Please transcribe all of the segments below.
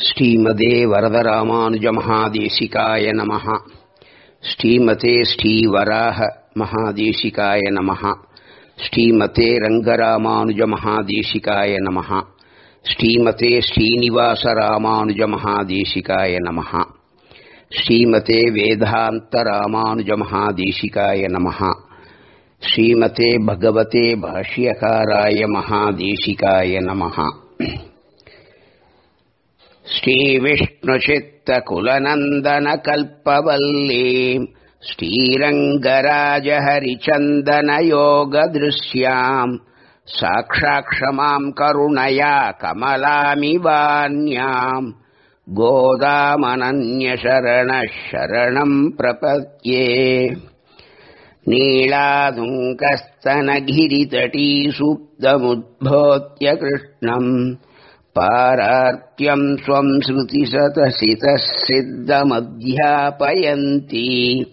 ஸ்ரீமதே வரதராமானுஜ மகாதேசிகாய நமः ஸ்ரீமதே ஸ்ரீவராக மகாதேசிகாய நமः ஸ்ரீமதே ரங்கராமானுஜ மகாதேசிகாய நமः ஸ்ரீமதே ஸ்ரீனிவாச ராமானுஜ மகாதேசிகாய நமः ஸ்ரீமதே வேதாந்த ராமானுஜ மகாதேசிகாய நமः ஸ்ரீமதே பகவதே பாஷ்யகாராய மகாதேசிகாய நமः श्रीविष्णुचित्तकुलनन्दनकल्पवल्लीम् श्रीरङ्गराजहरिचन्दनयोगदृश्याम् साक्षाक्षमाम् करुणया कमलामिवान्याम् गोदामनन्यशरणः शरणम् प्रपद्ये नीलादुङ्कस्तनगिरितटीसुप्तमुद्भोत्य कृष्णम् पारार्त्यम् स्वम् श्रुतिसतसितः सिद्धमध्यापयन्ती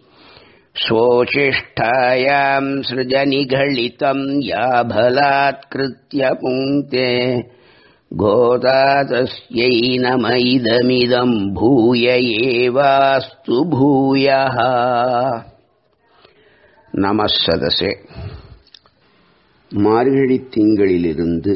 स्वोचिष्ठायाम् सृजनिघलितम् या बलात्कृत्य पुङ्क्ते गोदा तस्यै नम इदमिदम् भूय एवास्तु भूयः நம சதசே மார்கழி திங்களிலிருந்து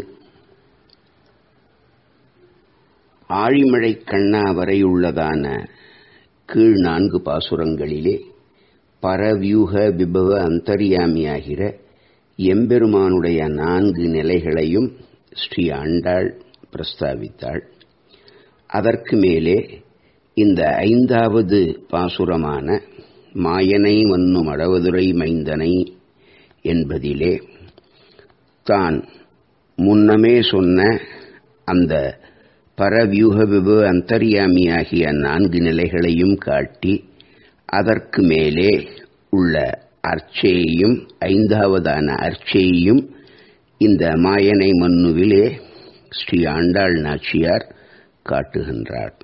ஆழிமழை கண்ணா வரையுள்ளதான கீழ் நான்கு பாசுரங்களிலே பரவியூக விபவ அந்தரியாமியாகிற எம்பெருமானுடைய நான்கு நிலைகளையும் ஸ்ரீ ஆண்டாள் பிரஸ்தாவித்தாள் அதற்கு மேலே இந்த ஐந்தாவது பாசுரமான மாயனை மன்னும் அடவதுரை மைந்தனை என்பதிலே தான் முன்னமே சொன்ன அந்த பரவியூக விபு அந்தரியாமியாகிய நான்கு நிலைகளையும் காட்டி அதற்கு மேலே உள்ள அர்ச்சையையும் ஐந்தாவதான அர்ச்சையையும் இந்த மாயனை மன்னுவிலே ஸ்ரீ ஆண்டாள் நாச்சியார் காட்டுகின்றார்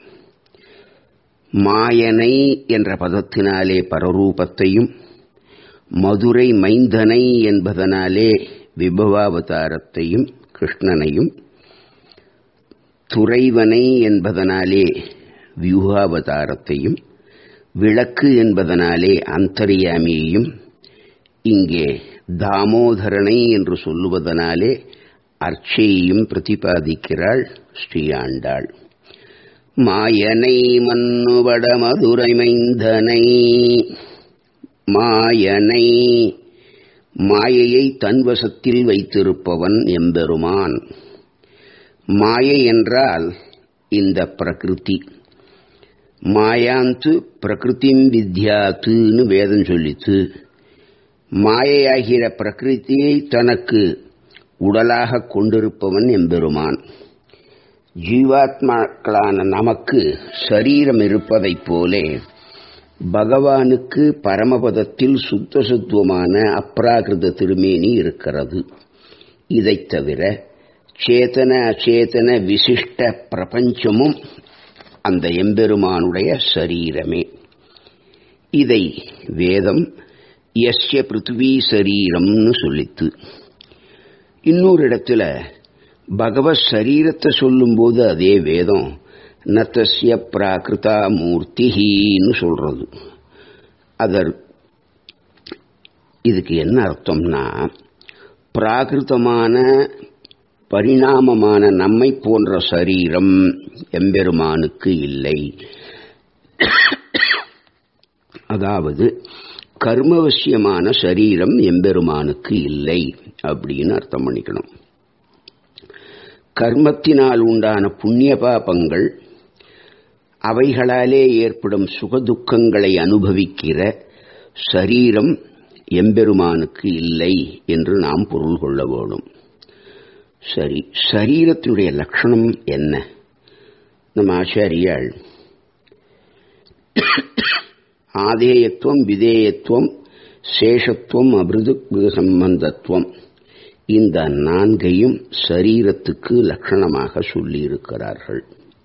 மாயனை என்ற பதத்தினாலே பரரூபத்தையும் மதுரை மைந்தனை என்பதனாலே விபவாவதாரத்தையும் கிருஷ்ணனையும் துறைவனை என்பதனாலே வியூகாவதாரத்தையும் விளக்கு என்பதனாலே அந்தரியாமியையும் இங்கே தாமோதரனை என்று சொல்லுவதனாலே அர்ச்சையையும் பிரதிபாதிக்கிறாள் ஸ்ரீ ஆண்டாள் மாயனை மன்னுவட மதுரை மைந்தனை மாயனை மாயையை தன்வசத்தில் வைத்திருப்பவன் எம்பெருமான் மாயை என்றால் இந்த பிரகிருதி மாயாந்து பிரகிருதிம் வித்யாத்துன்னு வேதம் சொல்லித்து மாயையாகிற பிரகிருதியை தனக்கு உடலாக கொண்டிருப்பவன் எம்பெருமான் ஜீவாத்மாக்களான நமக்கு சரீரம் இருப்பதைப் போலே பகவானுக்கு பரமபதத்தில் சுத்த சுத்துவமான அப்ராகிருத திருமேனி இருக்கிறது இதைத் தவிர சேதன அச்சேதன விசிஷ்ட பிரபஞ்சமும் அந்த எம்பெருமானுடைய சரீரமே இதை வேதம் எஸ்ய பிருத்திவி சரீரம்னு சொல்லித்து இன்னொரு இடத்துல பகவத் சரீரத்தை சொல்லும்போது அதே வேதம் நத்தசிய பிராகிருதா மூர்த்தின்னு சொல்றது அதர் இதுக்கு என்ன அர்த்தம்னா பிராகிருதமான பரிணாமமான நம்மை போன்ற சரீரம் எம்பெருமானுக்கு இல்லை அதாவது கர்மவசியமான சரீரம் எம்பெருமானுக்கு இல்லை அப்படின்னு அர்த்தம் பண்ணிக்கணும் கர்மத்தினால் உண்டான புண்ணிய பாபங்கள் அவைகளாலே ஏற்படும் சுகதுக்கங்களை அனுபவிக்கிற சரீரம் எம்பெருமானுக்கு இல்லை என்று நாம் பொருள் கொள்ள வேணும் சரி சரீரத்தினுடைய லட்சணம் என்ன நம்ம ஆச்சாரியாள் ஆதேயத்துவம் விதேயத்துவம் சேஷத்துவம் அபிருது சம்பந்தத்துவம் இந்த நான்கையும் சரீரத்துக்கு லட்சணமாக சொல்லியிருக்கிறார்கள்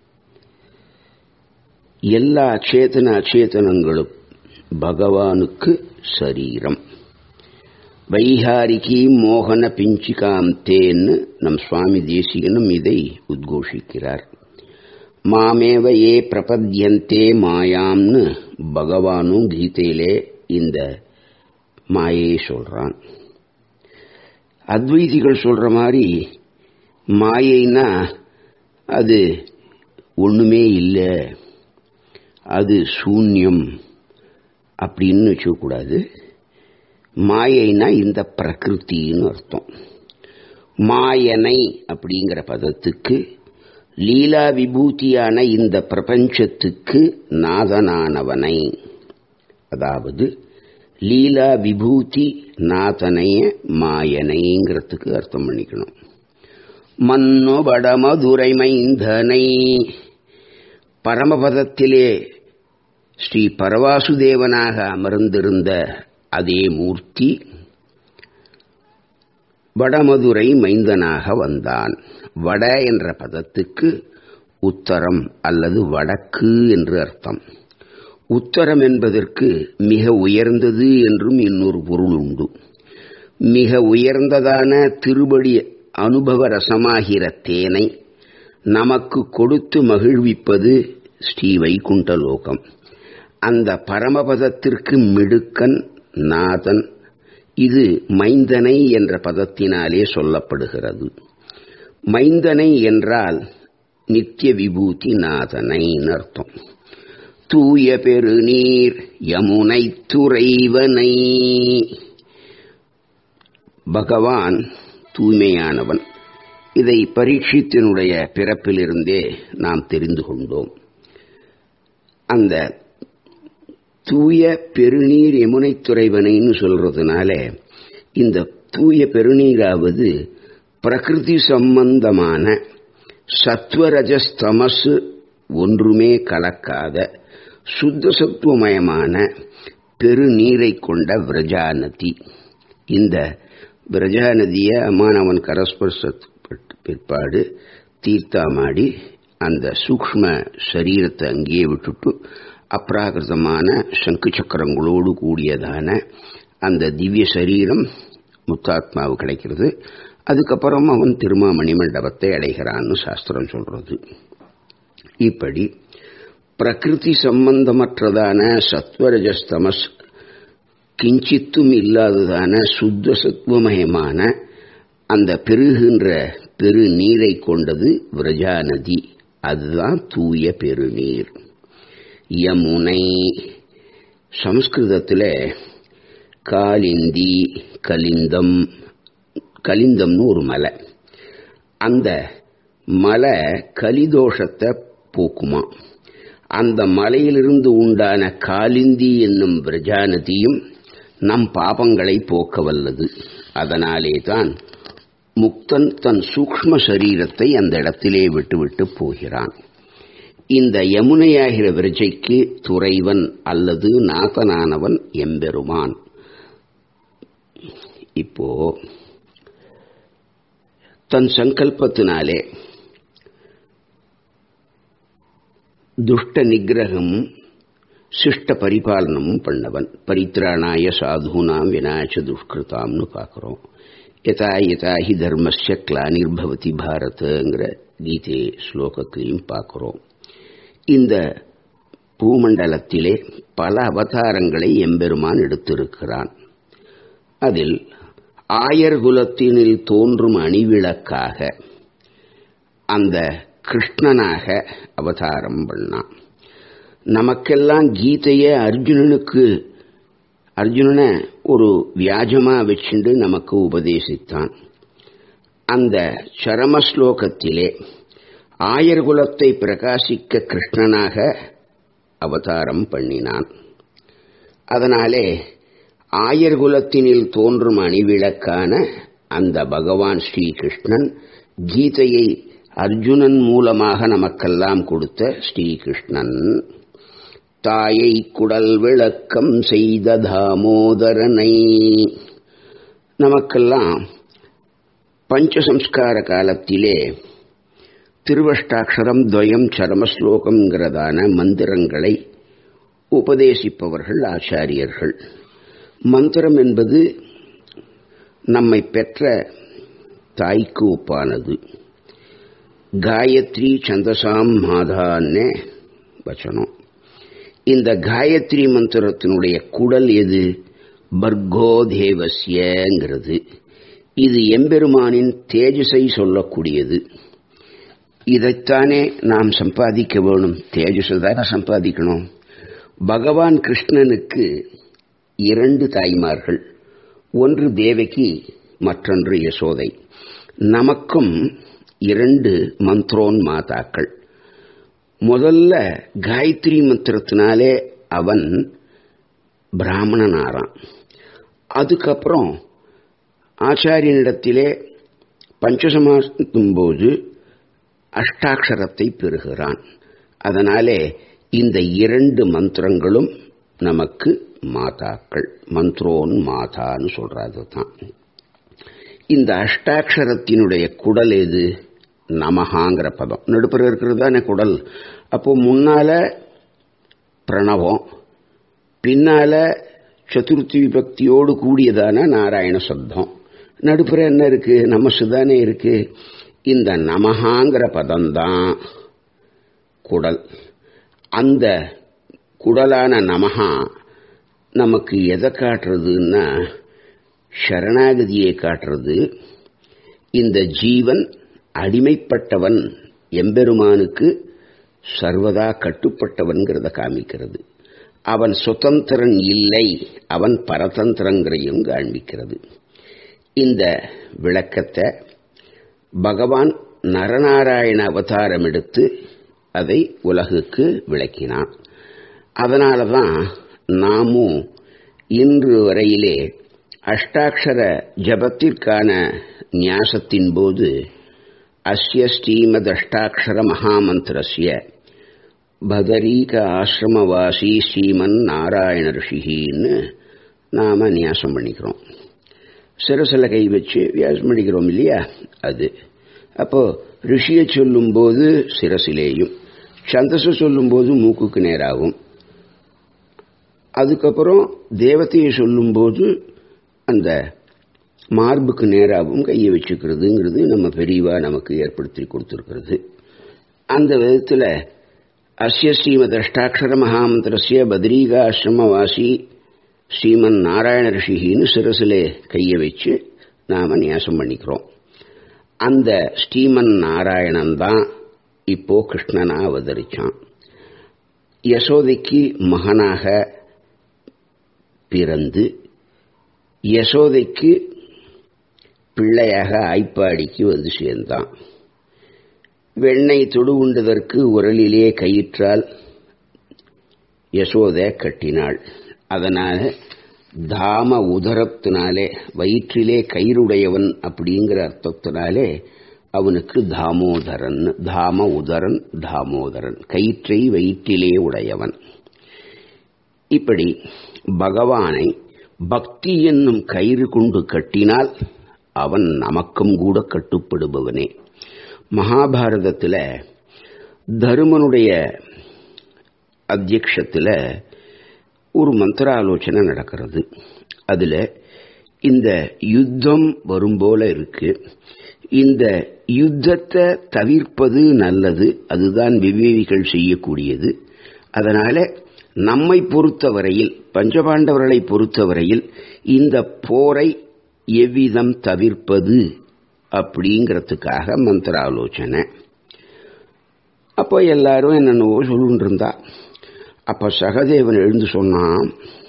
எல்லா அச்சேதன அச்சேதனங்களும் பகவானுக்கு சரீரம் வைகாரிகி மோகன பிஞ்சிகாம் தேன்னு நம் சுவாமி தேசிகனும் இதை உத்கோஷிக்கிறார் மாமேவ ஏ பிரபத்யந்தே மாயாம்னு பகவானும் கீதையிலே இந்த மாயை சொல்றான் அத்வைதிகள் சொல்ற மாதிரி மாயைனா அது ஒண்ணுமே இல்லை அது சூன்யம் அப்படின்னு வச்சுக்கூடாது மாயைனா இந்த பிரகிருத்தின்னு அர்த்தம் மாயனை அப்படிங்கிற பதத்துக்கு லீலா விபூதியான இந்த பிரபஞ்சத்துக்கு நாதனானவனை அதாவது லீலா விபூதி நாதனைய மாயனைங்கிறதுக்கு அர்த்தம் பண்ணிக்கணும் மன்னு வடமதுரை மைந்தனை பரமபதத்திலே ஸ்ரீ பரவாசுதேவனாக அமர்ந்திருந்த அதே மூர்த்தி வடமதுரை மைந்தனாக வந்தான் வட என்ற பதத்துக்கு உத்தரம் அல்லது வடக்கு என்று அர்த்தம் உத்தரம் என்பதற்கு மிக உயர்ந்தது என்றும் இன்னொரு பொருள் உண்டு மிக உயர்ந்ததான திருபடி அனுபவ ரசமாகிற தேனை நமக்கு கொடுத்து மகிழ்விப்பது ஸ்ரீ வைகுண்டலோகம் அந்த பரமபதத்திற்கு மிடுக்கன் நாதன் இது மைந்தனை என்ற பதத்தினாலே சொல்லப்படுகிறது மைந்தனை என்றால் நித்திய விபூதி நாதனை அர்த்தம் தூய பெருநீர் யமுனை துறைவனை பகவான் தூய்மையானவன் இதை பரீட்சித்தினுடைய பிறப்பிலிருந்தே நாம் தெரிந்து கொண்டோம் அந்த தூய பெருநீர் யமுனை துறைவனைன்னு சொல்றதுனால இந்த தூய பெருநீராவது பிரகிருதி சம்பந்தமான சத்வரஜஸ்தமசு ஒன்றுமே கலக்காத சுத்த சத்துவமயமான பெருநீரை கொண்ட விரஜாநதி இந்த விரஜாநதியை அம்மானவன் கரஸ்பர்சப்பட்டு பிற்பாடு தீர்த்தாமாடி அந்த சூக்ம சரீரத்தை அங்கேயே விட்டுட்டு அப்ராகிருதமான சங்கு சக்கரங்களோடு கூடியதான அந்த திவ்ய சரீரம் முத்தாத்மாவு கிடைக்கிறது அதுக்கப்புறம் அவன் திருமாமணி மண்டபத்தை அடைகிறான்னு சாஸ்திரம் சொல்றது இப்படி பிரகிருதி சம்பந்தமற்றதான சத்வரஜஸ்தமஸ் கிஞ்சித்தும் இல்லாததான சுத்த சத்துவமயமான அந்த பெருகின்ற பெரு நீரை கொண்டது விரஜாநதி அதுதான் தூய பெருநீர் யமுனை சம்ஸ்கிருதத்தில் காலிந்தி கலிந்தம் கலிந்தம்னு ஒரு மலை அந்த மலை கலிதோஷத்தை போக்குமா அந்த மலையிலிருந்து உண்டான காலிந்தி என்னும் பிரஜானதியும் நம் பாபங்களை போக்க வல்லது அதனாலே தான் முக்தன் தன் சூக்ம சரீரத்தை அந்த இடத்திலே விட்டுவிட்டு போகிறான் இந்த யமுனையாகிற விரஜைக்கு துறைவன் அல்லது நாதனானவன் எம்பெருமான் இப்போ தன் சங்கல்பத்தினாலே துஷ்ட நிகிரகமும் சிஷ்ட பரிபாலனமும் பண்ணவன் பரித்ராணாய சாதுனாம் வினாச்ச துஷ்கிருதாம்னு பார்க்குறோம் யதா யதா ஹி தர்மஸ்ய கிளானிர்பவதி பாரதங்கிற கீதை ஸ்லோகத்திலையும் பார்க்குறோம் இந்த பூமண்டலத்திலே பல அவதாரங்களை எம்பெருமான் எடுத்திருக்கிறான் அதில் ஆயர் குலத்தினில் தோன்றும் அணிவிளக்காக அந்த கிருஷ்ணனாக அவதாரம் பண்ணான் நமக்கெல்லாம் கீதையை அர்ஜுனனுக்கு அர்ஜுனனை ஒரு வியாஜமா வச்சுண்டு நமக்கு உபதேசித்தான் அந்த சரமஸ்லோகத்திலே ஆயர்குலத்தை பிரகாசிக்க கிருஷ்ணனாக அவதாரம் பண்ணினான் அதனாலே ஆயர்குலத்தினில் தோன்றும் அணிவிளக்கான அந்த பகவான் ஸ்ரீகிருஷ்ணன் கீதையை அர்ஜுனன் மூலமாக நமக்கெல்லாம் கொடுத்த ஸ்ரீகிருஷ்ணன் தாயை குடல் விளக்கம் செய்த தாமோதரனை நமக்கெல்லாம் பஞ்சசம்ஸ்கார காலத்திலே திருவஷ்டாட்சரம் துவயம் சரமஸ்லோகங்கிறதான மந்திரங்களை உபதேசிப்பவர்கள் ஆச்சாரியர்கள் மந்திரம் என்பது நம்மை பெற்ற தாய்க்கு ஒப்பானது காயத்ரி சந்தசாம் மாதான்னு வச்சனம் இந்த காயத்ரி மந்திரத்தினுடைய குடல் எது பர்கோ தேவசியங்கிறது இது எம்பெருமானின் தேஜஸை சொல்லக்கூடியது இதைத்தானே நாம் சம்பாதிக்க வேணும் தேஜஸை தானே சம்பாதிக்கணும் பகவான் கிருஷ்ணனுக்கு இரண்டு தாய்மார்கள் ஒன்று தேவகி மற்றொன்று யசோதை நமக்கும் இரண்டு மந்த்ரோன் மாதாக்கள் முதல்ல காயத்ரி மந்திரத்தினாலே அவன் பிராமணனாரான் அதுக்கப்புறம் ஆச்சாரியனிடத்திலே பஞ்சசமாசத்தும் போது அஷ்டாட்சரத்தை பெறுகிறான் அதனாலே இந்த இரண்டு மந்திரங்களும் நமக்கு மாதாக்கள் மந்த்ரோன் மாதான்னு சொல்றது தான் இந்த அஷ்டாட்சரத்தினுடைய குடல் எது நமஹாங்கிற பதம் நடுப்புற இருக்கிறது தானே குடல் அப்போ முன்னால பிரணவம் பின்னால சதுர்த்தி விபக்தியோடு கூடியதான நாராயண சப்தம் நடுப்புற என்ன இருக்கு நமசு தானே இருக்கு இந்த நமஹாங்கிற பதம்தான் குடல் அந்த குடலான நமஹா நமக்கு எதை காட்டுறதுன்னா சரணாகதியை காட்டுறது இந்த ஜீவன் அடிமைப்பட்டவன் எம்பெருமானுக்கு சர்வதா கட்டுப்பட்டவன்கிறத காமிக்கிறது அவன் சுதந்திரன் இல்லை அவன் பரதந்திரங்கையும் காண்பிக்கிறது இந்த விளக்கத்தை பகவான் நரநாராயண அவதாரம் எடுத்து அதை உலகுக்கு விளக்கினான் அதனால தான் நாமும் இன்று வரையிலே அஷ்டாட்சர ஜபத்திற்கான நியாசத்தின் போது அஸ்ய ஸ்ரீமத் அஷ்டாட்சர மகாமந்திரஸ்ய பதரீக ஆசிரமவாசி ஸ்ரீமன் நாராயண ரிஷின்னு நாம நியாசம் பண்ணிக்கிறோம் சிரசில் கை வச்சு வியாசம் பண்ணிக்கிறோம் இல்லையா அது அப்போ ரிஷியை சொல்லும்போது சிரசிலேயும் சந்தச சொல்லும்போது மூக்குக்கு நேராகும் அதுக்கப்புறம் தேவதையை சொல்லும்போது அந்த மார்புக்கு நேராகவும் கையை வச்சுக்கிறதுங்கிறது நம்ம பெரியவா நமக்கு ஏற்படுத்தி கொடுத்துருக்கிறது அந்த விதத்தில் அஸ்ய ஸ்ரீமத் அஷ்டாட்சர மகாமந்திரஸ்ய பத்ரீகாசிரமவாசி ஸ்ரீமன் நாராயண ரிஷிகின்னு சிரசிலே கையை வச்சு நாம நியாசம் பண்ணிக்கிறோம் அந்த ஸ்ரீமன் நாராயணன் தான் இப்போ கிருஷ்ணனா அவதரிச்சான் யசோதைக்கு மகனாக பிறந்து யசோதைக்கு பிள்ளையாக ஆய்ப்பாடிக்கு வந்து சேர்ந்தான் வெண்ணெய் தொடு உண்டதற்கு உரலிலே கயிற்றால் யசோதை கட்டினாள் அதனால தாம உதரத்தினாலே வயிற்றிலே கயிறுடையவன் அப்படிங்கிற அர்த்தத்தினாலே அவனுக்கு தாமோதரன் தாம உதரன் தாமோதரன் கயிற்றை வயிற்றிலே உடையவன் இப்படி பகவானை பக்தி என்னும் கயிறு கொண்டு கட்டினால் அவன் நமக்கும் கூட கட்டுப்படுபவனே மகாபாரதத்தில் தருமனுடைய அத்தியக்ஷத்தில் ஒரு மந்திராலோசனை நடக்கிறது அதில் இந்த யுத்தம் வரும் போல இருக்கு இந்த யுத்தத்தை தவிர்ப்பது நல்லது அதுதான் விவேகிகள் செய்யக்கூடியது அதனால நம்மை பொறுத்தவரையில் பஞ்சபாண்டவர்களை பொறுத்தவரையில் இந்த போரை எவ்விதம் தவிர்ப்பது அப்படிங்கிறதுக்காக மந்திர ஆலோசனை அப்போ எல்லாரும் என்னென்னவோ சொல்லிட்டு இருந்தா அப்ப சகதேவன் எழுந்து சொன்னான்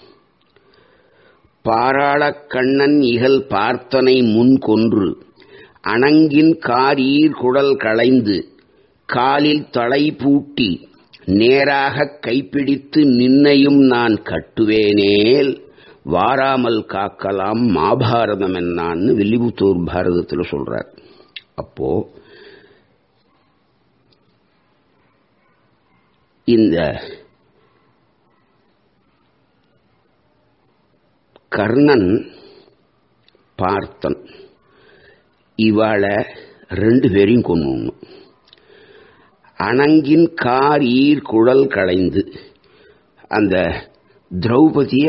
பாராளக் கண்ணன் இகல் பார்த்தனை முன் கொன்று அணங்கின் காரீர் குடல் களைந்து காலில் தலை பூட்டி நேராக கைப்பிடித்து நின்னையும் நான் கட்டுவேனேல் வாராமல் காக்கலாம் மாபாரதம் என்னான்னு வில்லிபுத்தூர் பாரதத்தில் சொல்றார் அப்போ இந்த கர்ணன் பார்த்தன் இவாளை ரெண்டு பேரையும் கொண்டு அணங்கின் கார் ஈர் குழல் களைந்து அந்த திரௌபதிய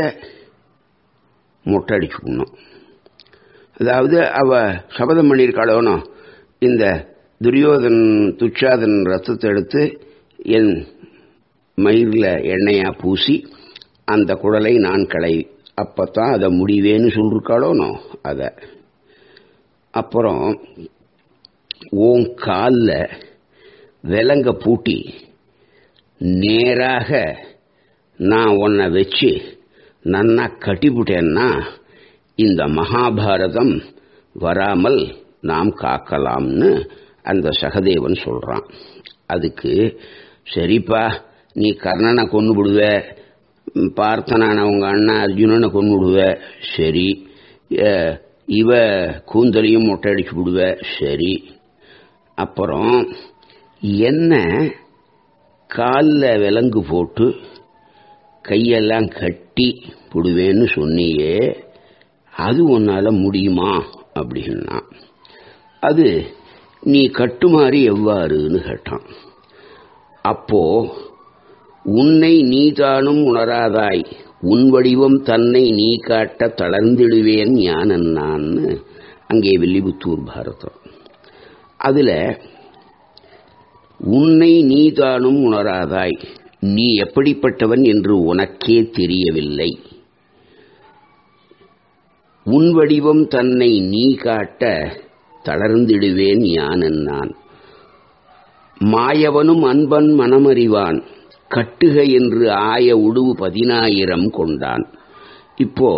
மொட்டடிச்சுக்கணும் அதாவது அவ சபதம் பண்ணியிருக்காளோனோ இந்த துரியோதன் துச்சாதன் ரத்தத்தை எடுத்து என் மயிரில் எண்ணெயா பூசி அந்த குடலை நான் களை அப்பத்தான் அதை முடிவேன்னு சொல்லிருக்காளோனோ அதை அப்புறம் உன் காலில் விலங்க பூட்டி நேராக நான் உன்னை வச்சு நன்னா கட்டிவிட்டேன்னா இந்த மகாபாரதம் வராமல் நாம் காக்கலாம்னு அந்த சகதேவன் சொல்றான் அதுக்கு சரிப்பா நீ கர்ணனை கொண்டு விடுவ பார்த்தனான உங்க அண்ணா அர்ஜுனனை கொண்டு விடுவ சரி இவ கூந்தலையும் மொட்டை அடிச்சு விடுவ சரி அப்புறம் என்ன காலில் விலங்கு போட்டு கையெல்லாம் கட்டி விடுவேன்னு சொன்னியே அது உன்னால முடியுமா அப்படின்னா அது நீ கட்டுமாறி எவ்வாறுன்னு கேட்டான் அப்போ உன்னை நீதானும் உணராதாய் உன் வடிவம் தன்னை நீ காட்ட தளர்ந்திடுவேன் ஞானன் நான்னு அங்கே வில்லிபுத்தூர் பாரதம் அதுல உன்னை நீதானும் உணராதாய் நீ எப்படிப்பட்டவன் என்று உனக்கே தெரியவில்லை உன் வடிவம் தன்னை நீ காட்ட தளர்ந்திடுவேன் யானன் நான் மாயவனும் அன்பன் மனமறிவான் கட்டுக என்று ஆய உடுவு பதினாயிரம் கொண்டான் இப்போ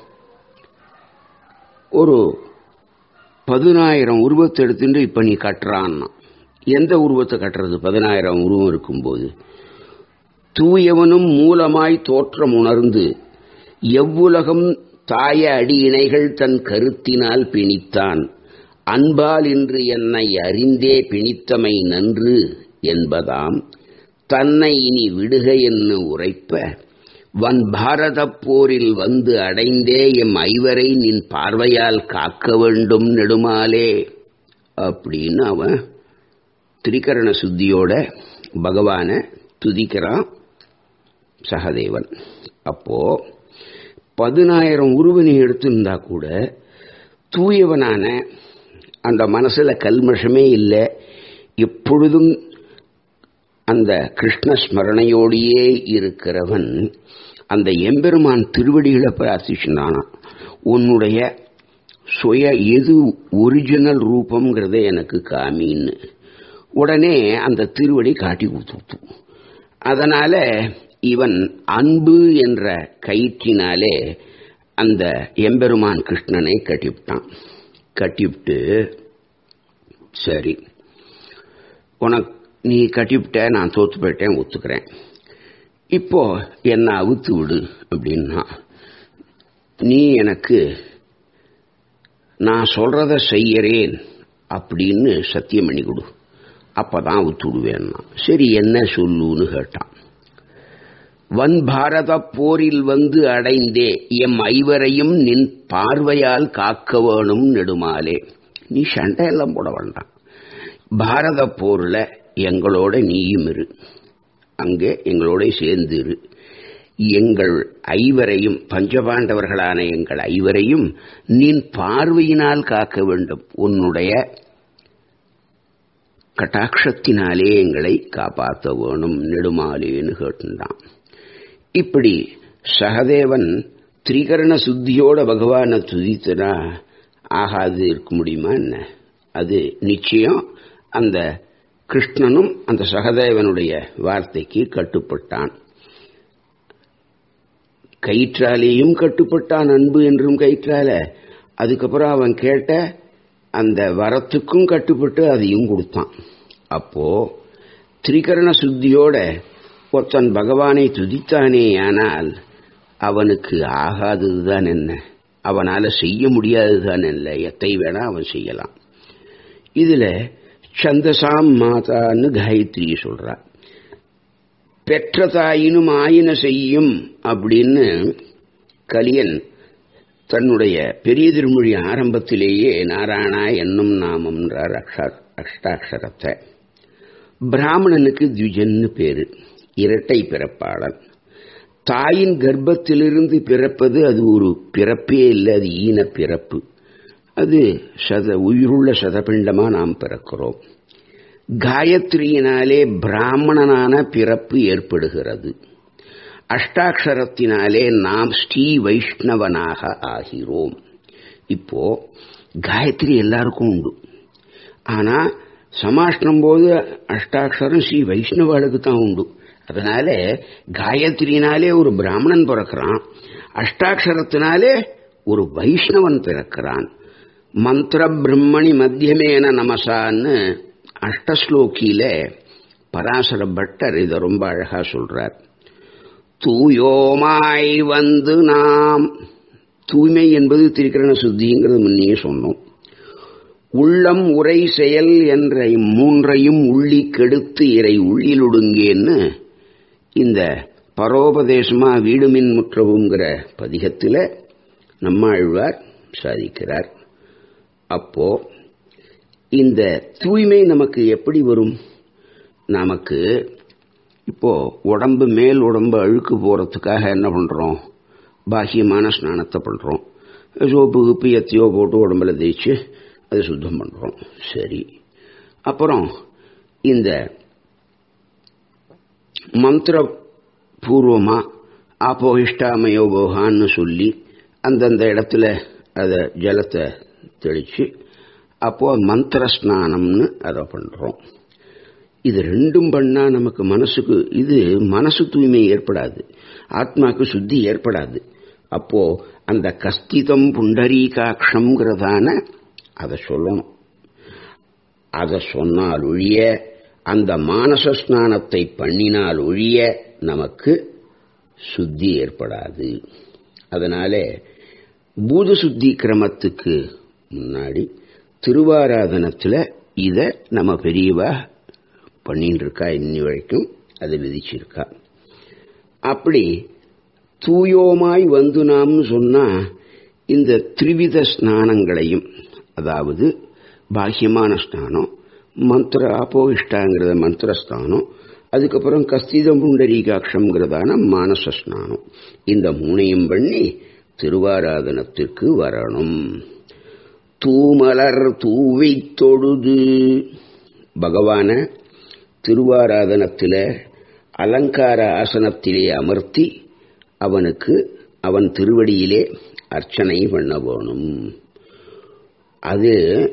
ஒரு பதினாயிரம் உருவத்தை எடுத்துட்டு இப்ப நீ கட்டுறான்னா எந்த உருவத்தை கட்டுறது பதினாயிரம் உருவம் இருக்கும்போது தூயவனும் மூலமாய் தோற்றம் உணர்ந்து எவ்வுலகம் தாய அடி இணைகள் தன் கருத்தினால் பிணித்தான் அன்பால் இன்று என்னை அறிந்தே பிணித்தமை நன்று என்பதாம் தன்னை இனி விடுக என்று உரைப்ப வன் பாரதப் போரில் வந்து அடைந்தே எம் ஐவரை நின் பார்வையால் காக்க வேண்டும் நெடுமாலே அப்படின்னு அவன் திரிகரண சுத்தியோட பகவான துதிக்கிறான் சகதேவன் அப்போ பதினாயிரம் உருவனை எடுத்திருந்தா கூட தூயவனான அந்த மனசுல கல்மஷமே இல்லை எப்பொழுதும் அந்த கிருஷ்ண ஸ்மரணையோடையே இருக்கிறவன் அந்த எம்பெருமான் திருவடிகளை பிரார்த்திச்சுனானா உன்னுடைய சுய எது ஒரிஜினல் ரூபம்ங்கிறத எனக்கு காமின்னு உடனே அந்த திருவடி காட்டி கொடுத்து அதனால இவன் அன்பு என்ற கயிற்றினாலே அந்த எம்பெருமான் கிருஷ்ணனை கட்டிவிட்டான் கட்டிவிட்டு சரி உனக்கு நீ கட்டிவிட்ட நான் தோத்து போயிட்டேன் ஒத்துக்கிறேன் இப்போ என்ன அவுத்து விடு அப்படின்னா நீ எனக்கு நான் சொல்றத செய்யறேன் அப்படின்னு சத்தியம் பண்ணி கொடு அப்பதான் அவுத்து விடுவேன்னா சரி என்ன சொல்லுன்னு கேட்டான் வன் பாரத போரில் வந்து அடைந்தே எம் ஐவரையும் நின் பார்வையால் காக்க வேணும் நெடுமாலே நீ சண்டையெல்லாம் போட வேண்டாம் பாரத போர்ல எங்களோட நீயும் இரு அங்கே எங்களோட சேர்ந்து இரு எங்கள் ஐவரையும் பஞ்சபாண்டவர்களான எங்கள் ஐவரையும் நின் பார்வையினால் காக்க வேண்டும் உன்னுடைய கட்டாட்சத்தினாலே எங்களை காப்பாற்ற வேணும் நெடுமாலேன்னு கேட்டுண்டான் இப்படி சகதேவன் திரிகரண சுத்தியோட பகவானை துதித்தனா ஆகாது இருக்க முடியுமா என்ன அது நிச்சயம் அந்த கிருஷ்ணனும் அந்த சகதேவனுடைய வார்த்தைக்கு கட்டுப்பட்டான் கயிற்றாலேயும் கட்டுப்பட்டான் அன்பு என்றும் கயிற்றால அதுக்கப்புறம் அவன் கேட்ட அந்த வரத்துக்கும் கட்டுப்பட்டு அதையும் கொடுத்தான் அப்போ திரிகரண சுத்தியோட ஒருத்தன் பகவானை துதித்தானே ஆனால் அவனுக்கு ஆகாததுதான் என்ன அவனால செய்ய முடியாததுதான் இல்லை எத்தை வேணா அவன் செய்யலாம் இதுல சந்தசாம் மாதான்னு காயத்ரி சொல்றா பெற்ற தாயினும் ஆயின செய்யும் அப்படின்னு கலியன் தன்னுடைய பெரிய திருமொழி ஆரம்பத்திலேயே நாராயணா என்னும் நாமம்ன்றார் அஷ்டாட்சரத்தை பிராமணனுக்கு த்விஜன்னு பேரு இரட்டை பிறப்பாளன் தாயின் கர்ப்பத்திலிருந்து பிறப்பது அது ஒரு பிறப்பே இல்லை அது ஈன பிறப்பு அது சத உயிருள்ள சதபிண்டமா நாம் பிறக்கிறோம் காயத்ரியினாலே பிராமணனான பிறப்பு ஏற்படுகிறது அஷ்டாட்சரத்தினாலே நாம் ஸ்ரீ வைஷ்ணவனாக ஆகிறோம் இப்போ காயத்ரி எல்லாருக்கும் உண்டு ஆனா சமாஷ்டம் போது அஷ்டாட்சரம் ஸ்ரீ வைஷ்ணவாளுக்கு தான் உண்டு அதனால காயத்ரினாலே ஒரு பிராமணன் பிறக்கிறான் அஷ்டாட்சரத்தினாலே ஒரு வைஷ்ணவன் பிறக்கிறான் மந்திர பிரம்மணி மத்தியமேன நமசான்னு அஷ்டஸ்லோக்கியில பராசர பட்டர் இதை ரொம்ப அழகா சொல்றார் தூயோமாய் வந்து நாம் தூய்மை என்பது திரிகரண சுத்திங்கிறது முன்னையே சொன்னோம் உள்ளம் உரை செயல் என்ற மூன்றையும் உள்ளி கெடுத்து இறை உள்ளிலுடுங்கேன்னு இந்த பரோபதேசமா வீடுமின் முற்றவுங்கிற பதிகத்தில் நம்மாழ்வார் சாதிக்கிறார் அப்போ இந்த தூய்மை நமக்கு எப்படி வரும் நமக்கு இப்போ உடம்பு மேல் உடம்பு அழுக்கு போறதுக்காக என்ன பண்றோம் பாக்கியமான ஸ்நானத்தை பண்றோம் சோப்பு கிப்பு எத்தையோ போட்டு உடம்புல தேய்ச்சி அதை சுத்தம் பண்றோம் சரி அப்புறம் இந்த மந்திர பூர்வமா ஆப்போ இஷ்டாமயோ போகான்னு சொல்லி அந்தந்த இடத்துல அதை ஜலத்தை தெளிச்சு அப்போ மந்திர ஸ்நானம்னு அதை பண்றோம் இது ரெண்டும் பண்ணா நமக்கு மனசுக்கு இது மனசு தூய்மை ஏற்படாது ஆத்மாக்கு சுத்தி ஏற்படாது அப்போ அந்த கஸ்திதம் புண்டரீகாட்சம்ங்கிறதான அதை சொல்லணும் அதை சொன்னால் ஒழிய அந்த மானச ஸ்நானத்தை பண்ணினால் ஒழிய நமக்கு சுத்தி ஏற்படாது அதனால பூத சுத்தி கிரமத்துக்கு முன்னாடி திருவாராதனத்தில் இதை நம்ம பெரியவா பண்ணிட்டு இருக்கா இன்னி வரைக்கும் அதை விதிச்சிருக்கா அப்படி தூயோமாய் வந்து நாம்னு சொன்னா இந்த திரிவித ஸ்நானங்களையும் அதாவது பாக்கியமான ஸ்நானம் மந்திர ஆப்போயிஷ்டாங்கிறத மந்திர ஸ்நானம் அதுக்கப்புறம் கஸ்திதம் புண்டரீகாட்சம்ங்கிறதான மானச ஸ்நானம் இந்த மூணையும் பண்ணி திருவாராதனத்திற்கு வரணும் தூமலர் தூவி தொழுது பகவான திருவாராதனத்தில் அலங்கார ஆசனத்திலே அமர்த்தி அவனுக்கு அவன் திருவடியிலே அர்ச்சனை பண்ண வேணும் அது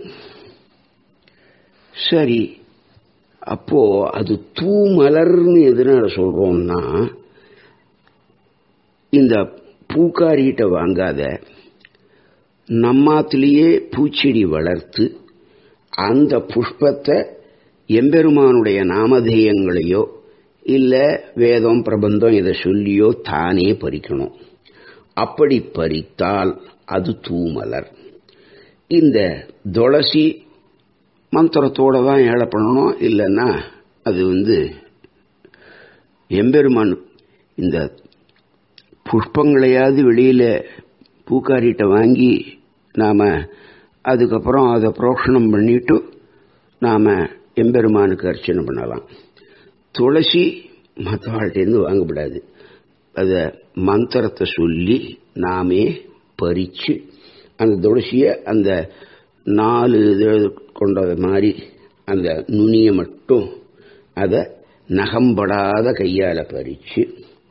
சரி அப்போ அது தூமலர்னு எதனால சொல்றோம்னா இந்த பூக்காரிகிட்ட வாங்காத நம்மாத்திலேயே பூச்செடி வளர்த்து அந்த புஷ்பத்தை எம்பெருமானுடைய நாமதேயங்களையோ இல்ல வேதம் பிரபந்தம் இதை சொல்லியோ தானே பறிக்கணும் அப்படி பறித்தால் அது தூமலர் இந்த துளசி மந்திரத்தோட தான் ஏழை பண்ணணும் இல்லைன்னா அது வந்து எம்பெருமான் இந்த புஷ்பங்களையாவது வெளியில பூக்காரிட்ட வாங்கி நாம அதுக்கப்புறம் அதை புரோஷனம் பண்ணிட்டு நாம எம்பெருமானுக்கு அர்ச்சனை பண்ணலாம் துளசி மற்றவாழ்கிட்டேருந்து வாங்கப்படாது அதை மந்திரத்தை சொல்லி நாமே பறித்து அந்த துளசியை அந்த நாலு இது கொண்டது மாதிரி அந்த நுனியை மட்டும் அதை நகம்படாத கையால் பறித்து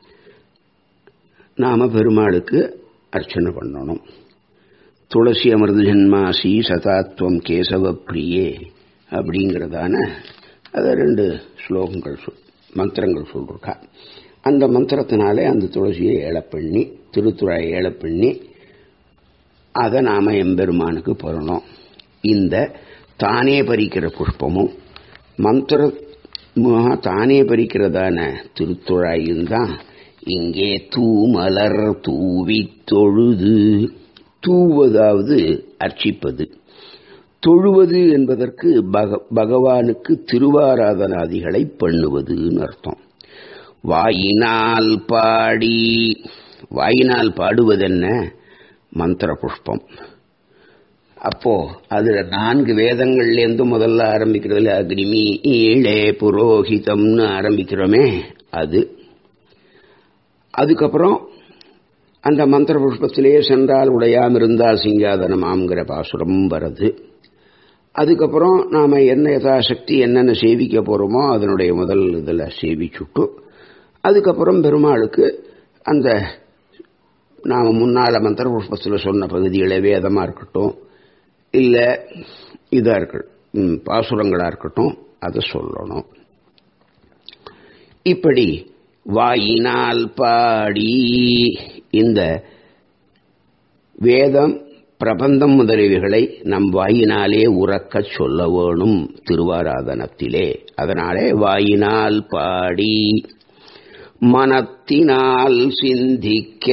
நாம பெருமாளுக்கு அர்ச்சனை பண்ணணும் துளசி அமிர்த ஜன்மாசி சதாத்வம் கேசவ பிரியே அப்படிங்கிறதான அதை ரெண்டு ஸ்லோகங்கள் சொல் மந்திரங்கள் சொல்லிருக்கா அந்த மந்திரத்தினாலே அந்த துளசியை ஏழை பண்ணி திருத்துறையை ஏழை பண்ணி அதை நாம எம்பெருமானுக்கு பெறணும் இந்த தானே பறிக்கிற புஷ்பமும் மந்திர தானே பறிக்கிறதான திருத்துழாயும் தான் இங்கே தூமலர் தூவி தொழுது தூவதாவது அர்ச்சிப்பது தொழுவது என்பதற்கு பகவானுக்கு திருவாராதனாதிகளை பண்ணுவதுன்னு அர்த்தம் வாயினால் பாடி வாயினால் பாடுவதென்ன மந்திர புஷ்பம் அப்போ அதுல நான்கு வேதங்கள்லேருந்து முதல்ல ஆரம்பிக்கிறதுல அக்னிமி ஈழே புரோஹிதம்னு ஆரம்பிக்கிறோமே அது அதுக்கப்புறம் அந்த மந்திர புஷ்பத்திலேயே சென்றால் உடையாம் இருந்தால் சிங்காதனமாம்ங்கிற பாசுரம் வருது அதுக்கப்புறம் நாம் என்ன யதாசக்தி என்னென்ன சேவிக்க போகிறோமோ அதனுடைய முதல் இதில் சேவிச்சுட்டு அதுக்கப்புறம் பெருமாளுக்கு அந்த நாம் முன்னால் மந்திர புஷ்பத்தில் சொன்ன பகுதிகளை வேதமாக இருக்கட்டும் இல்லை இதாக இருக்கட்டும் பாசுரங்களாக இருக்கட்டும் அதை சொல்லணும் இப்படி வாயினால் பாடி இந்த வேதம் பிரபந்தம் முதலியவைகளை நம் வாயினாலே உறக்கச் சொல்ல வேணும் திருவாராதனத்திலே அதனாலே வாயினால் பாடி மனத்தினால் சிந்திக்க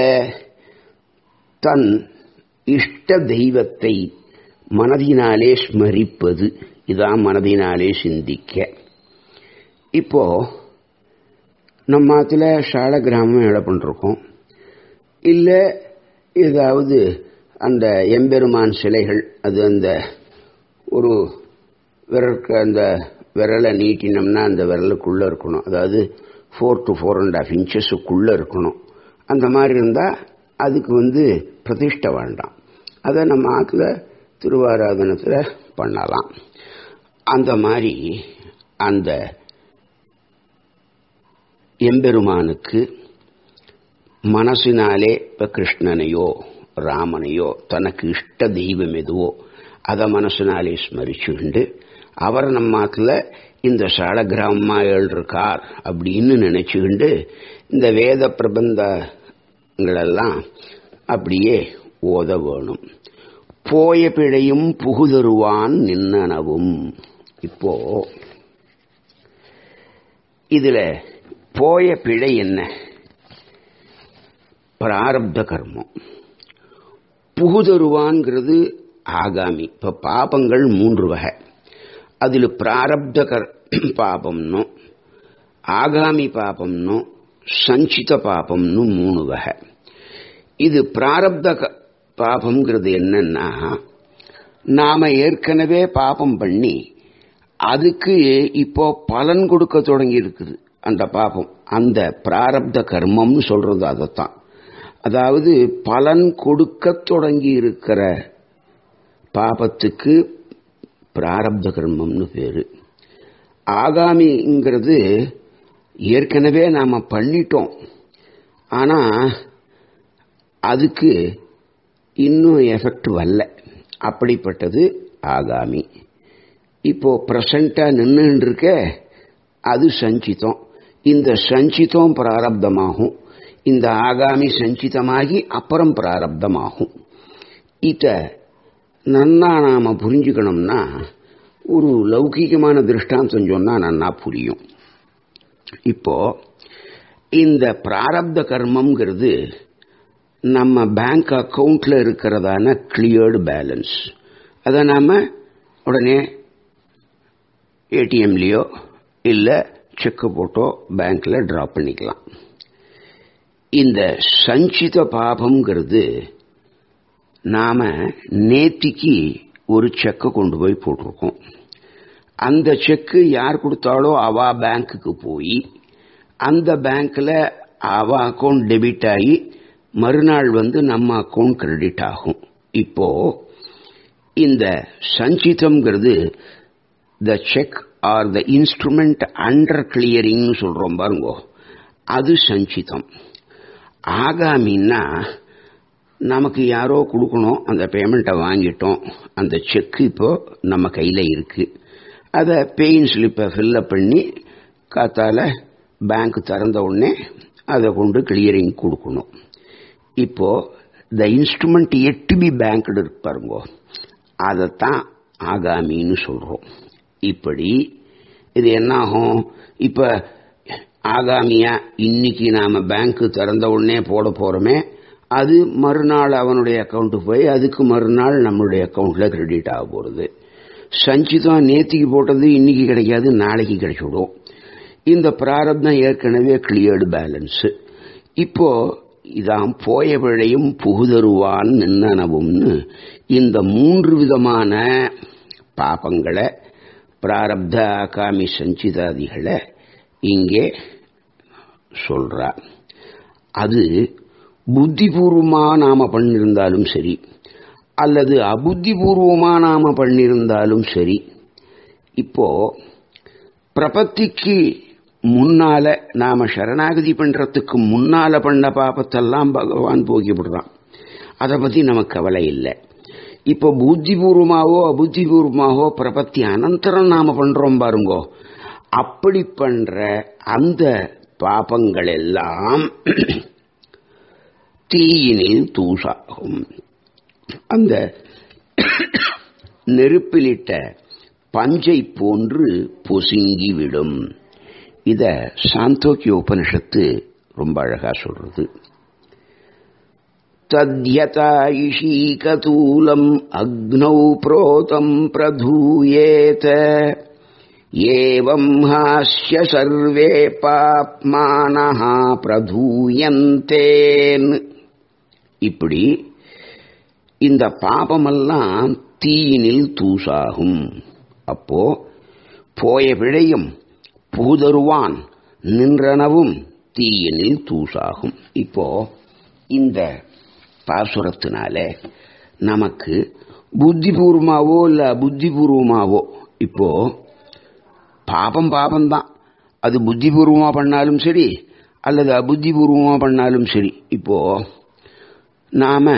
தன் இஷ்ட தெய்வத்தை மனதினாலே ஸ்மரிப்பது இதான் மனதினாலே சிந்திக்க இப்போ நம்ம ஆத்துல சால கிராமம் எழ பண்ணிருக்கோம் இல்லை ஏதாவது அந்த எம்பெருமான் சிலைகள் அது அந்த ஒரு விரலுக்கு அந்த விரலை நீட்டினோம்னா அந்த விரலுக்குள்ளே இருக்கணும் அதாவது four to four and half இன்ச்சஸுக்குள்ளே இருக்கணும் அந்த மாதிரி இருந்தால் அதுக்கு வந்து பிரதிஷ்டை வேண்டாம் அதை நம்ம ஆற்றுல திருவாராதனத்தில் பண்ணலாம் அந்த மாதிரி அந்த எம்பெருமானுக்கு மனசினாலே இப்போ கிருஷ்ணனையோ ராமனையோ தனக்கு இஷ்ட தெய்வம் எதுவோ அதை மனசினாலே ஸ்மரிச்சுண்டு அவர் நம்மாத்துல இந்த சால கிராமமா எழுதிருக்கார் அப்படின்னு நினைச்சுக்கிண்டு இந்த வேத பிரபந்தங்களெல்லாம் அப்படியே ஓத வேணும் போய பிழையும் புகுதருவான் நின்னனவும் இப்போ இதுல போய பிழை என்ன பிராரப்த கர்மம் புகுதருவான்ங்கிறது ஆகாமி இப்ப பாபங்கள் மூன்று வகை அதில் பிராரப்த கர் பாபம்னும் ஆகாமி பாபம்னும் சஞ்சித பாபம்னு மூணு வகை இது பிராரப்த பாபம்ங்கிறது என்னன்னா நாம ஏற்கனவே பாபம் பண்ணி அதுக்கு இப்போ பலன் கொடுக்க தொடங்கி இருக்குது அந்த பாபம் அந்த பிராரப்த கர்மம்னு சொல்றது அதைத்தான் அதாவது பலன் கொடுக்க தொடங்கி இருக்கிற பாபத்துக்கு பிராரப்த கர்மம்னு பேரு ஆகாமிங்கிறது ஏற்கனவே நாம பண்ணிட்டோம் ஆனா அதுக்கு இன்னும் எஃபெக்ட் வரல அப்படிப்பட்டது ஆகாமி இப்போ பிரசண்டா நின்று இருக்க அது சஞ்சிதம் இந்த சஞ்சிதம் பிராரப்தமாகும் இந்த ஆகாமி சஞ்சிதமாகி அப்புறம் பிராரப்தமாகும் இத நன்னா நாம புரிஞ்சுக்கணும்னா ஒரு லௌகிகமான திருஷ்டாந்தம் சொன்னா நன்னா புரியும் இப்போ இந்த பிராரப்த கர்மம்ங்கிறது நம்ம பேங்க் அக்கவுண்ட்ல இருக்கிறதான கிளியர்டு பேலன்ஸ் அதை நாம உடனே ஏடிஎம்லேயோ இல்லை செக்கு போட்டோ பேங்க்ல டிராப் பண்ணிக்கலாம் இந்த சஞ்சித பாபம்ங்கிறது நாம நேத்திக்கு ஒரு செக்கை கொண்டு போய் போட்டிருக்கோம் அந்த செக்கு யார் கொடுத்தாலோ அவா பேங்க்குக்கு போய் அந்த பேங்க்ல அவ அக்கௌண்ட் டெபிட் ஆகி மறுநாள் வந்து நம்ம அக்கௌண்ட் கிரெடிட் ஆகும் இப்போ இந்த சஞ்சிதம்ங்கிறது the cheque or the instrument under clearing சொல்றோம் பாருங்கோ அது சஞ்சிதம் ஆகாமின்னா நமக்கு யாரோ கொடுக்கணும் அந்த பேமெண்ட்டை வாங்கிட்டோம் அந்த செக்கு இப்போ நம்ம கையில் இருக்கு அதை பேயின் ஸ்லிப்பை ஃபில்லப் பண்ணி காத்தால பேங்க் திறந்த உடனே அதை கொண்டு கிளியரிங் கொடுக்கணும் இப்போ த இன்ஸ்ட்ருமெண்ட் எட்டு பி பேங்க் இருக்கு பாருங்கோ அதைத்தான் ஆகாமின்னு சொல்றோம் இப்படி இது என்ன ஆகும் இப்ப ஆகாமியா இன்னைக்கு நாம பேங்க் திறந்த உடனே போட போறோமே அது மறுநாள் அவனுடைய அக்கௌண்ட்டுக்கு போய் அதுக்கு மறுநாள் நம்மளுடைய அக்கௌண்ட்ல கிரெடிட் ஆக போறது சஞ்சிதம் நேத்திக்கு போட்டது இன்னைக்கு கிடைக்காது நாளைக்கு கிடைச்சிடும் இந்த பிராரப்தம் ஏற்கனவே கிளியர்டு பேலன்ஸ் இப்போ இதான் போய பிழையும் புகுதருவான் நின்னனவும்னு இந்த மூன்று விதமான பாபங்களை பிராரப்த ஆகாமி சஞ்சிதாதிகளை இங்கே சொல்றா அது புத்திபூர்வமா நாம பண்ணிருந்தாலும் சரி அல்லது அபுத்திபூர்வமா நாம பண்ணியிருந்தாலும் சரி இப்போ பிரபத்திக்கு முன்னால நாம சரணாகதி பண்றதுக்கு முன்னால பண்ண பாபத்தெல்லாம் பகவான் போக்கிவிடுறான் அதை பத்தி நமக்கு கவலை இல்லை இப்போ புத்திபூர்வமாவோ அபுத்திபூர்வமாவோ பிரபத்தி அனந்தரம் நாம பண்றோம் பாருங்கோ அப்படி பண்ற அந்த பாபங்கள் எல்லாம் தீயினில் தூசாகும் அந்த நெருப்பிலிட்ட பஞ்சை போன்று பொசுங்கிவிடும் இத சாந்தோக்கிய உபனிஷத்து ரொம்ப அழகா சொல்றது தத்யதாயிஷீகதூலம் அக்னௌ புரோதம் பிரதூயேத ஏவம் ஹாஸ்ய சர்வே பாப்மானஹ பிரதூயந்தேன் இப்படி இந்த பாபமெல்லாம் தீயினில் தூசாகும் அப்போ போய விழையும் பூதருவான் நின்றனவும் தீயினில் தூசாகும் இப்போ இந்த பாசுரத்தினால நமக்கு புத்திபூர்வமாவோ இல்ல புத்திபூர்வமாவோ இப்போ பாபம் பாபம்தான் அது புத்திபூர்வமா பண்ணாலும் சரி அல்லது அபுத்திபூர்வமா பண்ணாலும் சரி இப்போ நாம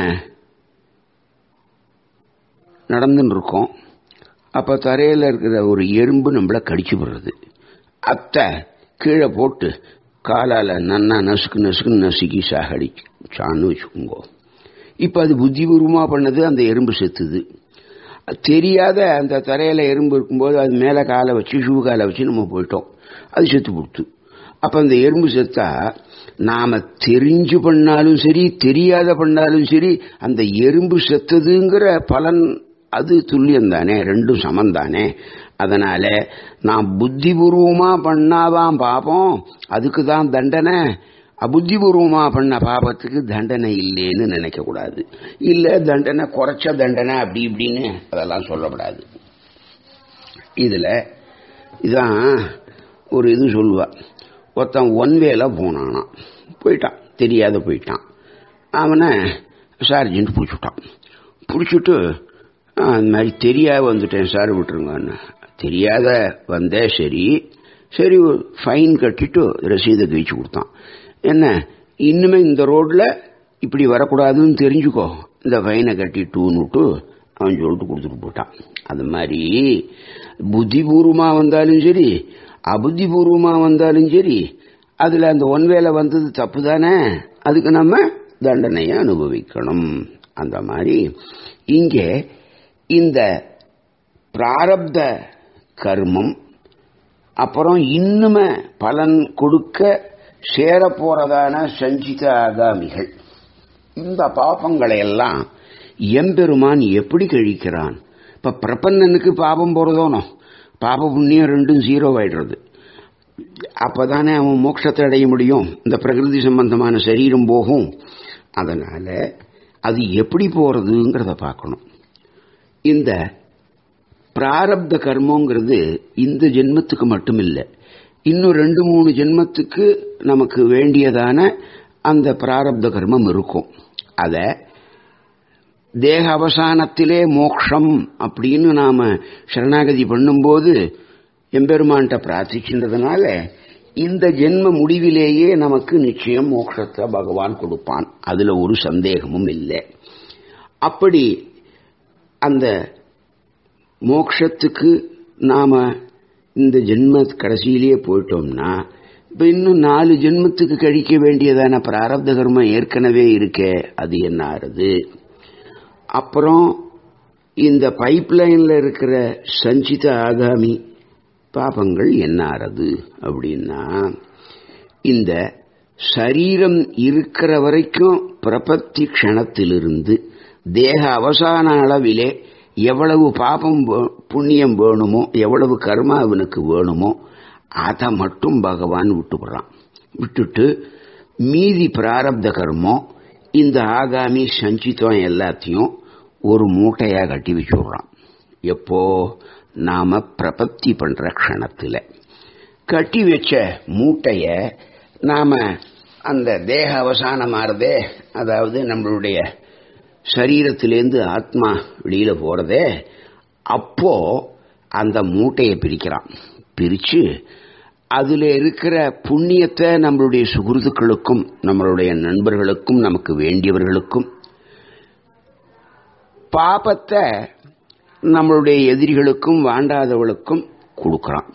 நடந்துன்னு இருக்கோம் அப்ப தரையில இருக்கிற ஒரு எறும்பு நம்மள கடிச்சு விடுறது அத்தை கீழே போட்டு காலால நன்னா நசுக்கு நசுக்கு நசுக்கி சாகடிச்சான்னு வச்சுக்கோங்க இப்ப அது புத்திபூர்வமா பண்ணது அந்த எறும்பு செத்துது தெரியாத அந்த தரையில எறும்பு இருக்கும்போது அது மேல காலை வச்சு ஷூ காலை வச்சு நம்ம போயிட்டோம் அது செத்து கொடுத்து அப்ப அந்த எறும்பு செத்தா நாம தெரிஞ்சு பண்ணாலும் சரி தெரியாத பண்ணாலும் சரி அந்த எறும்பு செத்ததுங்கிற பலன் அது துல்லியம் தானே ரெண்டும் சமம் தானே அதனால நான் புத்திபூர்வமா பண்ணாதான் பாப்போம் அதுக்கு தான் தண்டனை அபுத்திபூர்வமா பண்ண பாபத்துக்கு தண்டனை இல்லைன்னு நினைக்க கூடாது இல்ல தண்டனை குறைச்ச தண்டனை அப்படி இப்படின்னு அதெல்லாம் சொல்லக்கூடாது இதுல இதான் ஒரு இது சொல்லுவா ஒருத்தன் ஒன் வேல போனானான் போயிட்டான் தெரியாத போயிட்டான் அவனை சார்ஜென்ட் பிடிச்சுட்டான் பிடிச்சிட்டு அந்த மாதிரி தெரியாத வந்துட்டேன் சார் விட்டுருங்கன்னு தெரியாத வந்தே சரி சரி ஃபைன் கட்டிட்டு ரசீதை கிழிச்சு கொடுத்தான் என்ன இன்னுமே இந்த ரோட்ல இப்படி வரக்கூடாதுன்னு தெரிஞ்சுக்கோ இந்த ஃபைனை கட்டிட்டுன்னுட்டு அவன் சொல்லிட்டு கொடுத்துட்டு போட்டான் அது மாதிரி புத்திபூர்வமா வந்தாலும் சரி அபுத்திபூர்வமா வந்தாலும் சரி அதுல அந்த ஒன் வேலை வந்தது தப்பு தானே அதுக்கு நம்ம தண்டனையை அனுபவிக்கணும் அந்த மாதிரி இங்கே இந்த பிராரப்த கர்மம் அப்புறம் இன்னுமே பலன் கொடுக்க சேர போறதான சஞ்சித ஆகாமிகள் இந்த பாபங்களை எல்லாம் எம்பெருமான் எப்படி கழிக்கிறான் இப்ப பிரபன்னனுக்கு பாபம் போறதோனோ பாப புண்ணியம் ரெண்டும் ஜீரோ ஆயிடுறது அப்பதானே அவன் மோட்சத்தை அடைய முடியும் இந்த பிரகிருதி சம்பந்தமான சரீரம் போகும் அதனால அது எப்படி போறதுங்கிறத பார்க்கணும் இந்த பிராரப்த கர்மங்கிறது இந்த ஜென்மத்துக்கு மட்டும் இல்லை இன்னும் ரெண்டு மூணு ஜென்மத்துக்கு நமக்கு வேண்டியதான அந்த பிராரப்த கர்மம் இருக்கும் அத தேக அவசானத்திலே மோக்ஷம் அப்படின்னு நாம சரணாகதி பண்ணும்போது எம்பெருமான்கிட்ட பிரார்த்திக்கின்றதுனால இந்த ஜென்ம முடிவிலேயே நமக்கு நிச்சயம் மோட்சத்தை பகவான் கொடுப்பான் அதுல ஒரு சந்தேகமும் இல்லை அப்படி அந்த மோக்ஷத்துக்கு நாம இந்த ஜென்ம கடைசியிலேயே போயிட்டோம்னா இப்ப இன்னும் நாலு ஜென்மத்துக்கு கழிக்க வேண்டியதான பிராரப்த கர்மம் ஏற்கனவே இருக்கே அது என்ன ஆறுது அப்புறம் இந்த பைப் லைன்ல இருக்கிற சஞ்சித ஆகாமி பாபங்கள் என்ன ஆறுது அப்படின்னா இந்த சரீரம் இருக்கிற வரைக்கும் பிரபத்தி க்ஷணத்திலிருந்து தேக அவசான அளவிலே எவ்வளவு பாபம் புண்ணியம் வேணுமோ எவ்வளவு கர்மா அவனுக்கு வேணுமோ அதை மட்டும் பகவான் விட்டுவிடுறான் விட்டுட்டு மீதி பிராரப்த கர்மம் இந்த ஆகாமி சஞ்சித்தம் எல்லாத்தையும் ஒரு மூட்டையா கட்டி வச்சுடுறான் எப்போ நாம பிரபத்தி பண்ற க்ஷணத்துல கட்டி வச்ச மூட்டைய நாம அந்த தேக அவசானமாறதே அதாவது நம்மளுடைய சரீரத்திலேருந்து ஆத்மா வெளியில போறதே அப்போ அந்த மூட்டையை பிரிக்கிறான் பிரிச்சு அதுல இருக்கிற புண்ணியத்தை நம்மளுடைய சுகுருதுக்களுக்கும் நம்மளுடைய நண்பர்களுக்கும் நமக்கு வேண்டியவர்களுக்கும் பாபத்தை நம்மளுடைய எதிரிகளுக்கும் வாண்டாதவளுக்கும் கொடுக்கறான்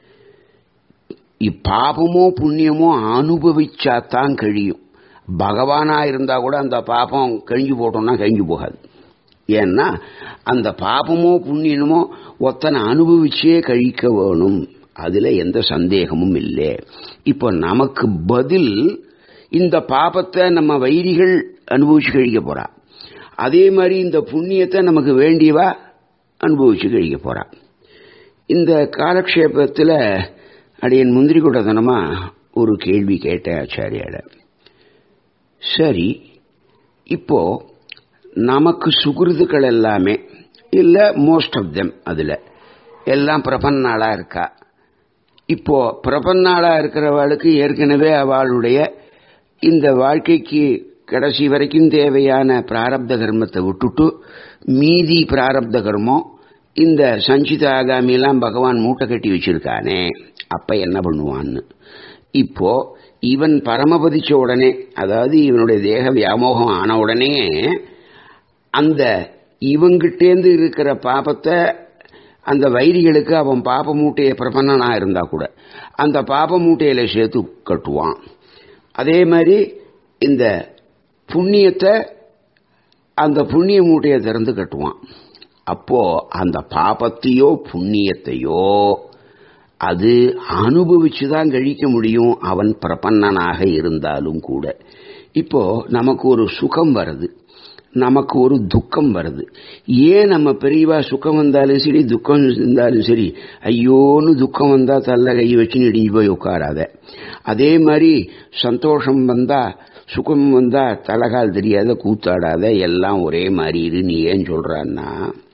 இப்பாபமோ புண்ணியமோ அனுபவிச்சாதான் கழியும் பகவானா இருந்தா கூட அந்த பாபம் கழிஞ்சு போட்டோம்னா கழிஞ்சு போகாது ஏன்னா அந்த பாபமோ புண்ணியமோ ஒத்தனை அனுபவிச்சே கழிக்க வேணும் அதுல எந்த சந்தேகமும் இல்லை இப்போ நமக்கு பதில் இந்த பாபத்தை நம்ம வைரிகள் அனுபவிச்சு கழிக்க போறா அதே மாதிரி இந்த புண்ணியத்தை நமக்கு வேண்டியவா அனுபவிச்சு கழிக்க போறா இந்த காலக்ஷேபத்தில் அடியன் முந்திரி கூட்டத்தனமா ஒரு கேள்வி கேட்டேன் ஆச்சாரியாட சரி இப்போ நமக்கு சுகிருதுக்கள் எல்லாமே இல்ல மோஸ்ட் ஆஃப் தெம் அதுல எல்லாம் பிரபன்னாளா இருக்கா இப்போ பிரபன்னாளா இருக்கிறவளுக்கு ஏற்கனவே அவளுடைய இந்த வாழ்க்கைக்கு கடைசி வரைக்கும் தேவையான பிராரப்த கர்மத்தை விட்டுட்டு மீதி பிராரப்த கர்மம் இந்த சஞ்சித ஆகாமியெல்லாம் பகவான் மூட்டை கட்டி வச்சிருக்கானே அப்ப என்ன பண்ணுவான்னு இப்போ இவன் பரமபதிச்ச உடனே அதாவது இவனுடைய தேக வியாமோகம் ஆன உடனே அந்த இவங்கிட்டேந்து இருக்கிற பாபத்தை அந்த வைரிகளுக்கு அவன் பாப மூட்டையை பிரபன்னனா இருந்தா கூட அந்த பாப மூட்டையில சேர்த்து கட்டுவான் அதே மாதிரி இந்த புண்ணியத்தை அந்த புண்ணிய மூட்டையை திறந்து கட்டுவான் அப்போ அந்த பாபத்தையோ புண்ணியத்தையோ அது அனுபவிச்சுதான் கழிக்க முடியும் அவன் பிரபன்னனாக இருந்தாலும் கூட இப்போ நமக்கு ஒரு சுகம் வருது நமக்கு ஒரு துக்கம் வருது ஏன் நம்ம பெரியவா சுகம் வந்தாலும் சரி துக்கம் இருந்தாலும் சரி ஐயோன்னு துக்கம் வந்தா தள்ள கை வச்சுன்னு இடிஞ்சு போய் உட்காராத அதே மாதிரி சந்தோஷம் வந்தா சுகம் வந்தா தலகால் தெரியாத கூத்தாடாத எல்லாம் ஒரே மாதிரி இரு நீ ஏன் சொல்றான்னா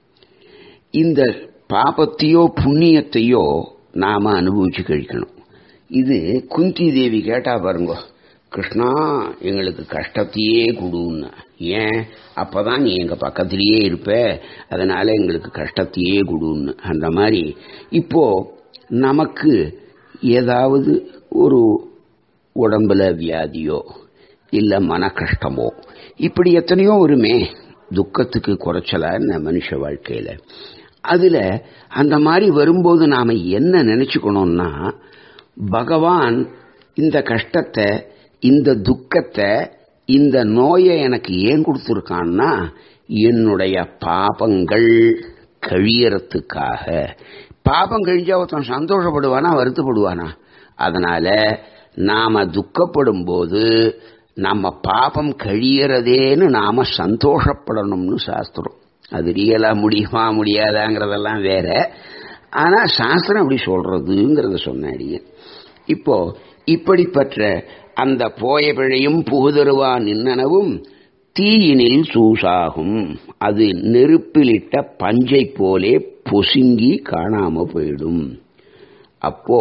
இந்த பாபத்தையோ புண்ணியத்தையோ நாம அனுபவிச்சு கழிக்கணும் இது குந்தி தேவி கேட்டா பாருங்க கிருஷ்ணா எங்களுக்கு கஷ்டத்தையே கொடுன்னு ஏன் அப்பதான் நீ எங்க பக்கத்திலேயே இருப்ப அதனால எங்களுக்கு கஷ்டத்தையே கொடுன்னு அந்த மாதிரி இப்போ நமக்கு ஏதாவது ஒரு உடம்புல வியாதியோ இல்ல மன கஷ்டமோ இப்படி எத்தனையோ வருமே துக்கத்துக்கு குறைச்சலா மனுஷ வாழ்க்கையில அதுல அந்த மாதிரி வரும்போது நாம என்ன நினைச்சுக்கணும்னா பகவான் இந்த கஷ்டத்தை இந்த துக்கத்தை இந்த நோயை எனக்கு ஏன் கொடுத்துருக்கான்னா என்னுடைய பாபங்கள் கழியறதுக்காக பாபம் கழிஞ்சா ஒருத்தன் சந்தோஷப்படுவானா வருத்தப்படுவானா அதனால நாம துக்கப்படும் போது நம்ம பாபம் கழியறதேன்னு நாம சந்தோஷப்படணும்னு சாஸ்திரம் அது ரியலா முடியுமா முடியாதாங்கிறதெல்லாம் வேற ஆனா சாஸ்திரம் அப்படி சொல்றதுங்கிறத சொன்னாடியே இப்போ இப்படிப்பட்ட அந்த போய பிழையும் புகுதருவா நின்னனவும் தீயினில் சூசாகும் அது நெருப்பிலிட்ட பஞ்சை போலே பொசுங்கி காணாம போயிடும் அப்போ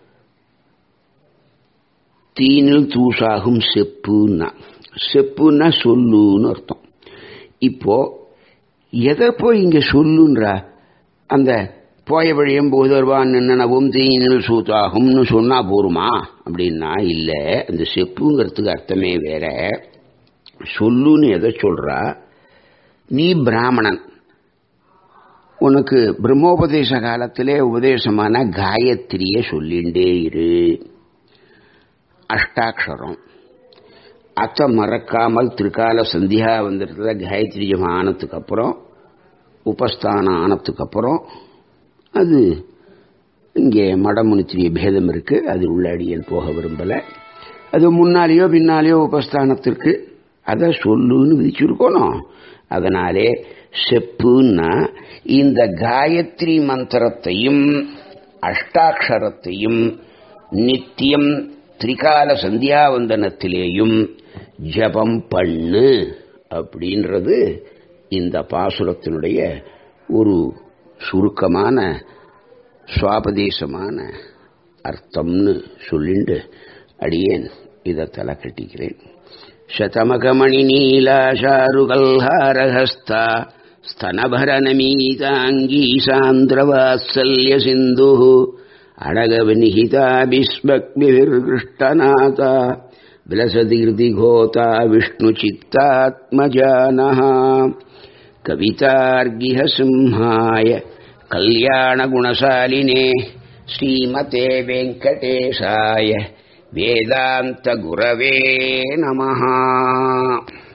தீனில் தூசாகும் செப்புன்னா செப்புன்னா சொல்லுன்னு அர்த்தம் இப்போ எதை போய் இங்க சொல்லுன்றா அந்த போய வழியும் போதர்வான் நின்னனவும் தீனில் சூத்தாகும்னு சொன்னா போருமா அப்படின்னா இல்ல அந்த செப்புங்கிறதுக்கு அர்த்தமே வேற சொல்லுன்னு எதை சொல்றா நீ பிராமணன் உனக்கு பிரம்மோபதேச காலத்திலே உபதேசமான காயத்ரிய சொல்லிண்டே இரு அஷ்டாட்சரம் அத்தை மறக்காமல் திரிகால சந்தியா வந்துடுறத காயத்ரி ஜபம் ஆனதுக்கு அப்புறம் உபஸ்தானம் ஆனதுக்கு அப்புறம் அது இங்கே மடமுனித்திரிய பேதம் இருக்கு அது உள்ளாடியன் போக விரும்பல அது முன்னாலேயோ பின்னாலேயோ உபஸ்தானத்திற்கு அதை சொல்லுன்னு விதிச்சிருக்கணும் அதனாலே செப்புன்னா இந்த காயத்ரி மந்திரத்தையும் அஷ்டாட்சரத்தையும் நித்தியம் திரிகால சந்தியாவந்தனத்திலேயும் ஜபம் பண்ணு அப்படின்றது இந்த பாசுரத்தினுடைய ஒரு சுருக்கமான சுவாபதேசமான அர்த்தம்னு சொல்லிண்டு அடியேன் இதை தலை கட்டிக்கிறேன் शतमकमणिनीलाशारुकल्हारहस्ता स्तनभरनमीताङ्गी सान्द्रवात्सल्यसिन्धुः अडगविनिहिता विस्मग्निर्दृष्टनाथा विलसतीर्तिघोता विष्णुचित्तात्मजानः कवितार्गिहसिंहाय कल्याणगुणशालिने श्रीमते वेङ्कटेशाय वेदान्तगुरवे नमः